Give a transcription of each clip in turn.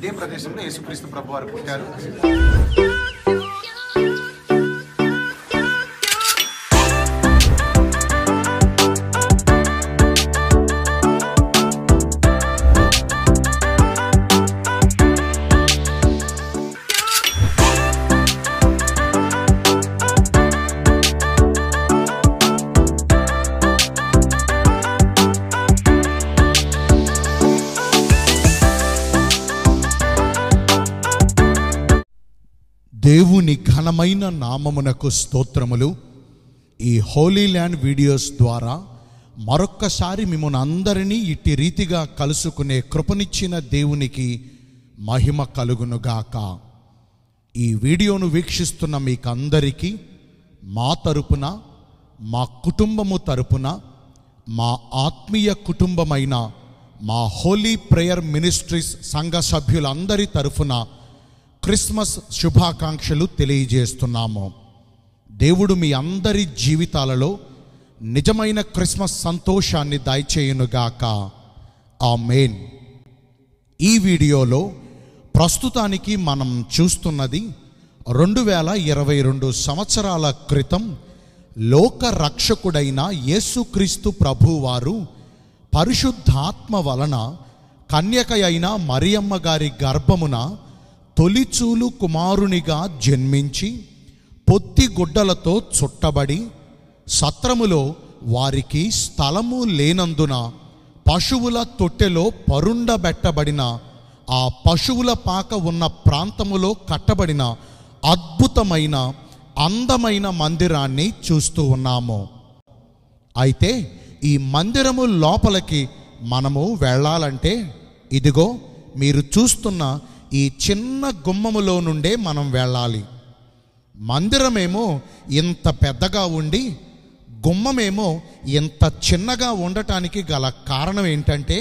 ఇదే ప్రదేశంలో యేసుక్రీస్తు ప్రభు వారు పుట్టారు దేవుని ఘనమైన నామమునకు స్తోత్రములు ఈ హోలీ ల్యాండ్ వీడియోస్ ద్వారా మరొక్కసారి మిమ్మల్ని అందరినీ ఇట్టి రీతిగా కలుసుకునే కృపనిచ్చిన దేవునికి మహిమ కలుగునుగాక ఈ వీడియోను వీక్షిస్తున్న మీకందరికీ మా తరపున మా కుటుంబము తరపున మా ఆత్మీయ కుటుంబమైన మా హోలీ ప్రేయర్ మినిస్ట్రీస్ సంఘ సభ్యులందరి తరఫున క్రిస్మస్ శుభాకాంక్షలు తెలియజేస్తున్నాము దేవుడు మీ అందరి జీవితాలలో నిజమైన క్రిస్మస్ సంతోషాన్ని దయచేయునుగాక ఆ మెయిన్ ఈ వీడియోలో ప్రస్తుతానికి మనం చూస్తున్నది రెండు వేల ఇరవై రెండు సంవత్సరాల క్రితం లోక రక్షకుడైన యేసుక్రీస్తు ప్రభువారు పరిశుద్ధాత్మ వలన కన్యక అయిన మరియమ్మ గారి గర్భమున తొలిచూలు కుమారునిగా జన్మించి పొత్తి గుడ్డలతో చుట్టబడి సత్రములో వారికి స్థలము లేనందున పశువుల తొట్టెలో పరుండబెట్టబడిన ఆ పశువుల పాక ఉన్న ప్రాంతములో కట్టబడిన అద్భుతమైన అందమైన మందిరాన్ని చూస్తూ ఉన్నాము అయితే ఈ మందిరము లోపలికి మనము వెళ్ళాలంటే ఇదిగో మీరు చూస్తున్న ఈ చిన్న గుమ్మములో నుండే మనం వెళ్ళాలి మందిరమేమో ఇంత పెద్దగా ఉండి గుమ్మమేమో ఇంత చిన్నగా ఉండటానికి గల కారణం ఏంటంటే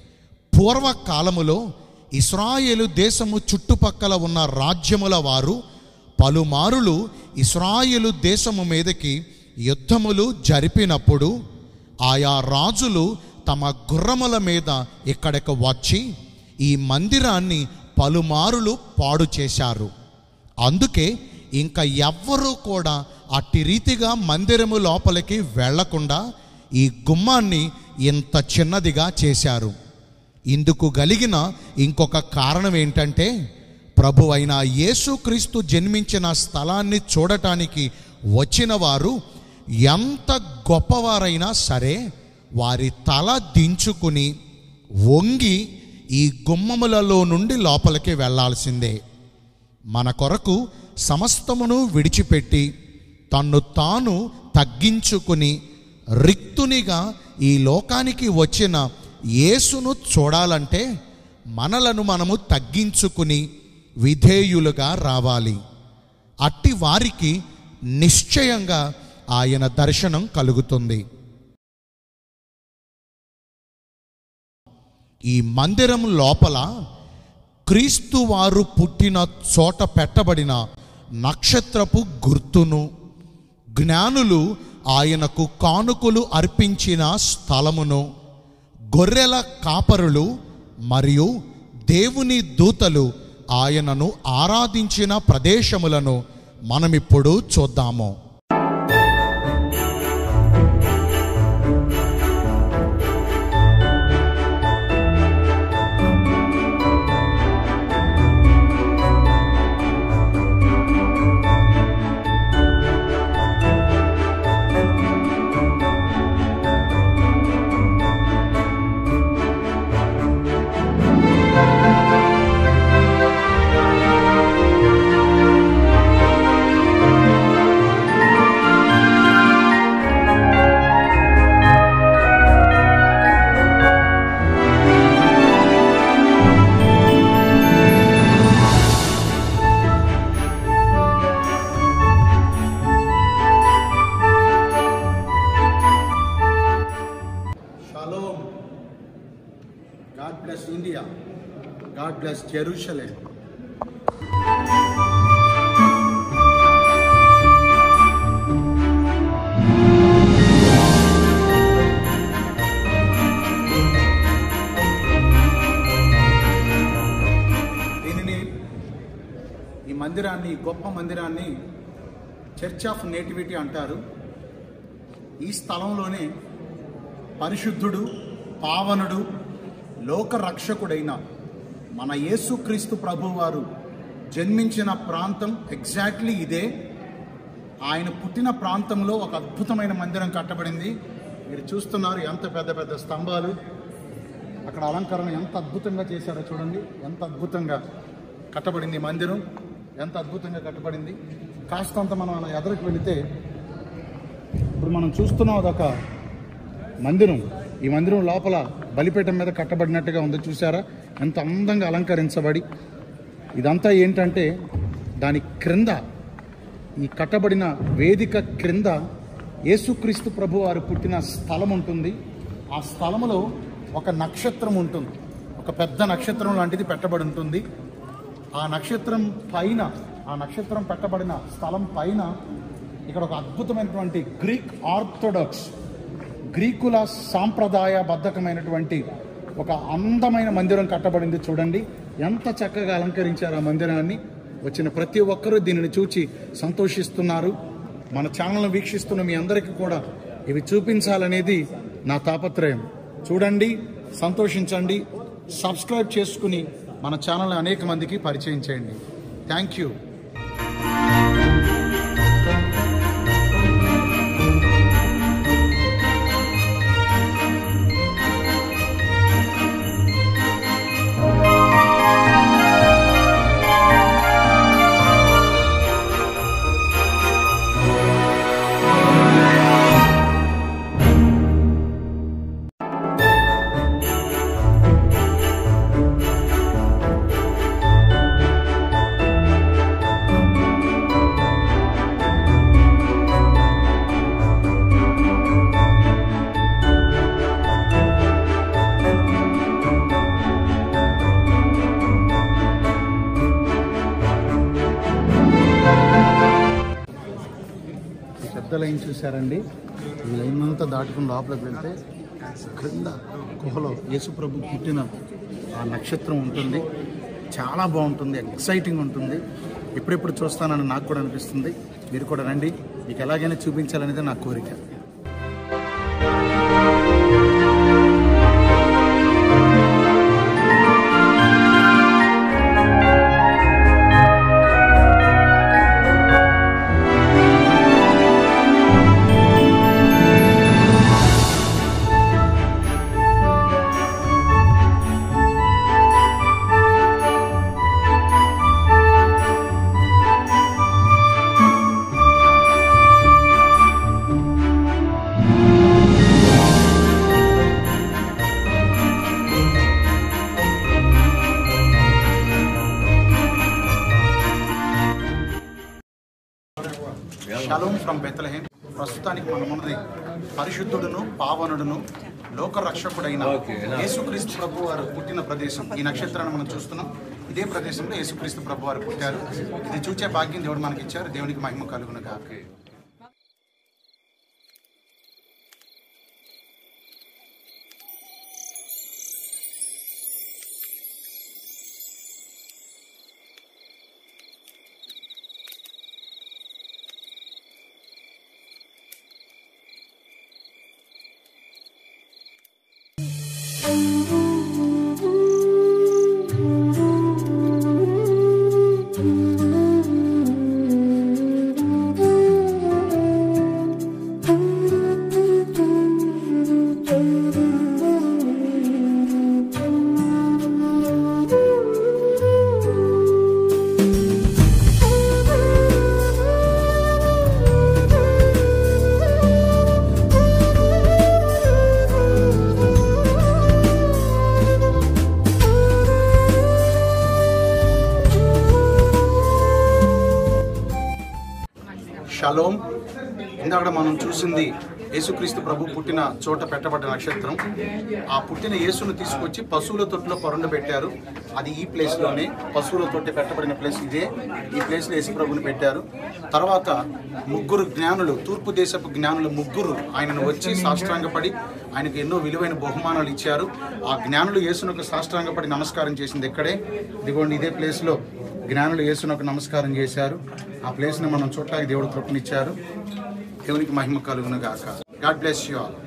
పూర్వకాలములో ఇస్రాయేలు దేశము చుట్టుపక్కల ఉన్న రాజ్యముల వారు పలుమారులు ఇస్రాయేలు దేశము మీదకి యుద్ధములు జరిపినప్పుడు ఆయా రాజులు తమ గుర్రముల మీద ఇక్కడికి వచ్చి ఈ మందిరాన్ని పలుమారులు పాడు చేశారు అందుకే ఇంకా ఎవ్వరూ కూడా అట్టి రీతిగా మందిరము లోపలికి వెళ్లకుండా ఈ గుమ్మాన్ని ఇంత చిన్నదిగా చేశారు ఇందుకు కలిగిన ఇంకొక కారణం ఏంటంటే ప్రభు అయిన యేసుక్రీస్తు జన్మించిన స్థలాన్ని చూడటానికి వచ్చిన వారు ఎంత గొప్పవారైనా సరే వారి తల దించుకుని వంగి ఈ గుమ్మములలో నుండి లోపలికి వెళ్ళాల్సిందే మన కొరకు సమస్తమును విడిచిపెట్టి తన్ను తాను తగ్గించుకుని రిక్తునిగా ఈ లోకానికి వచ్చిన యేసును చూడాలంటే మనలను మనము తగ్గించుకుని విధేయులుగా రావాలి అట్టి వారికి నిశ్చయంగా ఆయన దర్శనం కలుగుతుంది ఈ మందిరం లోపల క్రీస్తు వారు పుట్టిన చోట పెట్టబడిన నక్షత్రపు గుర్తును జ్ఞానులు ఆయనకు కానుకలు అర్పించిన స్థలమును గొర్రెల కాపరులు మరియు దేవుని దూతలు ఆయనను ఆరాధించిన ప్రదేశములను మనమిప్పుడు చూద్దాము Shalom. God bless India. God bless Jerusalem. మందిరాన్ని ఈ గొప్ప మందిరాన్ని చర్చ్ ఆఫ్ నేటివిటీ అంటారు ఈ స్థలంలోనే పరిశుద్ధుడు పావనుడు లోక రక్షకుడైన మన యేసుక్రీస్తు ప్రభువారు జన్మించిన ప్రాంతం ఎగ్జాక్ట్లీ ఇదే ఆయన పుట్టిన ప్రాంతంలో ఒక అద్భుతమైన మందిరం కట్టబడింది మీరు చూస్తున్నారు ఎంత పెద్ద పెద్ద స్తంభాలు అక్కడ అలంకరణ ఎంత అద్భుతంగా చేశారో చూడండి ఎంత అద్భుతంగా కట్టబడింది ఈ మందిరం ఎంత అద్భుతంగా కట్టబడింది కాస్తంత మనం అలా ఎదరికి వెళితే ఇప్పుడు మనం చూస్తున్నాం అదొక మందిరం ఈ మందిరం లోపల బలిపీఠం మీద కట్టబడినట్టుగా ఉంది చూసారా ఎంత అందంగా అలంకరించబడి ఇదంతా ఏంటంటే దాని క్రింద ఈ కట్టబడిన వేదిక క్రింద యేసుక్రీస్తు ప్రభు వారు పుట్టిన స్థలం ఉంటుంది ఆ స్థలములో ఒక నక్షత్రం ఉంటుంది ఒక పెద్ద నక్షత్రం లాంటిది పెట్టబడి ఉంటుంది ఆ నక్షత్రం పైన ఆ నక్షత్రం పెట్టబడిన స్థలం పైన ఇక్కడ ఒక అద్భుతమైనటువంటి గ్రీక్ ఆర్థోడాక్స్ గ్రీకుల సాంప్రదాయబద్ధకమైనటువంటి ఒక అందమైన మందిరం కట్టబడింది చూడండి ఎంత చక్కగా అలంకరించారు ఆ మందిరాన్ని వచ్చిన ప్రతి ఒక్కరూ దీనిని చూచి సంతోషిస్తున్నారు మన ఛానల్ను వీక్షిస్తున్న మీ అందరికీ కూడా ఇవి చూపించాలనేది నా తాపత్రయం చూడండి సంతోషించండి సబ్స్క్రైబ్ చేసుకుని మన ఛానల్ అనేక మందికి పరిచయం చేయండి థ్యాంక్ యూ ఈ పెద్ద లైన్ చూసారండి ఈ లైన్ అంతా దాటుకుని లోపలికి వెళ్తే క్రింద గుహలో యేసుప్రభు పుట్టిన ఆ నక్షత్రం ఉంటుంది చాలా బాగుంటుంది ఎక్సైటింగ్ ఉంటుంది ఎప్పుడెప్పుడు చూస్తానని నాకు కూడా అనిపిస్తుంది మీరు కూడా రండి మీకు ఎలాగైనా చూపించాలనేది నా కోరిక షలోమ్ ఫ్రమ్ బెత్తలహేమ్ ప్రస్తుతానికి మనం ఉన్నది పరిశుద్ధుడును పావనుడును లోక రక్షకుడైన యేసుక్రీస్తు ప్రభు వారు పుట్టిన ప్రదేశం ఈ నక్షత్రాన్ని మనం చూస్తున్నాం ఇదే ప్రదేశంలో యేసుక్రీస్తు ప్రభు వారు పుట్టారు ఇది చూచే భాగ్యం దేవుడు మనకి ఇచ్చారు దేవునికి మహిమ కలుగును కాక షలోమ్ ఇందాక మనం చూసింది యేసుక్రీస్తు ప్రభు పుట్టిన చోట పెట్టబడ్డ నక్షత్రం ఆ పుట్టిన యేసును తీసుకొచ్చి పశువుల తొట్టులో పొరండ పెట్టారు అది ఈ ప్లేస్లోనే పశువుల తొట్టి పెట్టబడిన ప్లేస్ ఇదే ఈ ప్లేస్లో యేసు ప్రభుని పెట్టారు తర్వాత ముగ్గురు జ్ఞానులు తూర్పు దేశపు జ్ఞానులు ముగ్గురు ఆయనను వచ్చి సాష్టాంగపడి ఆయనకు ఎన్నో విలువైన బహుమానాలు ఇచ్చారు ఆ జ్ఞానులు యేసునకు సాష్టాంగపడి నమస్కారం చేసింది ఎక్కడే ఇదిగోండి ఇదే ప్లేస్లో జ్ఞానులు యేసునకు నమస్కారం చేశారు ఆ ప్లేస్ని మనం చూడటానికి దేవుడు కృపనిచ్చారు దేవునికి మహిమ కలుగును గాక గాడ్ బ్లెస్ యూ ఆల్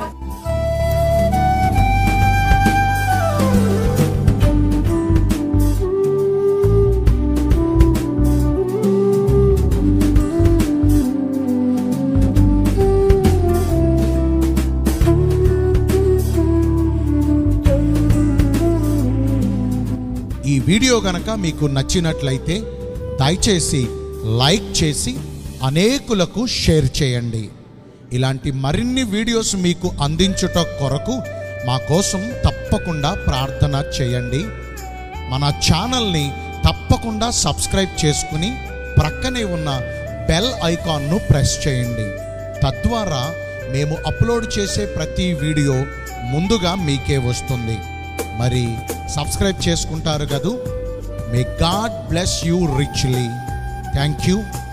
ఈ వీడియో గనక మీకు నచ్చినట్లయితే దయచేసి లైక్ చేసి అనేకులకు షేర్ చేయండి ఇలాంటి మరిన్ని వీడియోస్ మీకు అందించుట కొరకు మా కోసం తప్పకుండా ప్రార్థన చేయండి మన ఛానల్ని తప్పకుండా సబ్స్క్రైబ్ చేసుకుని ప్రక్కనే ఉన్న బెల్ ఐకాన్ను ప్రెస్ చేయండి తద్వారా మేము అప్లోడ్ చేసే ప్రతి వీడియో ముందుగా మీకే వస్తుంది మరి సబ్స్క్రైబ్ చేసుకుంటారు కదూ may God bless you richly thank you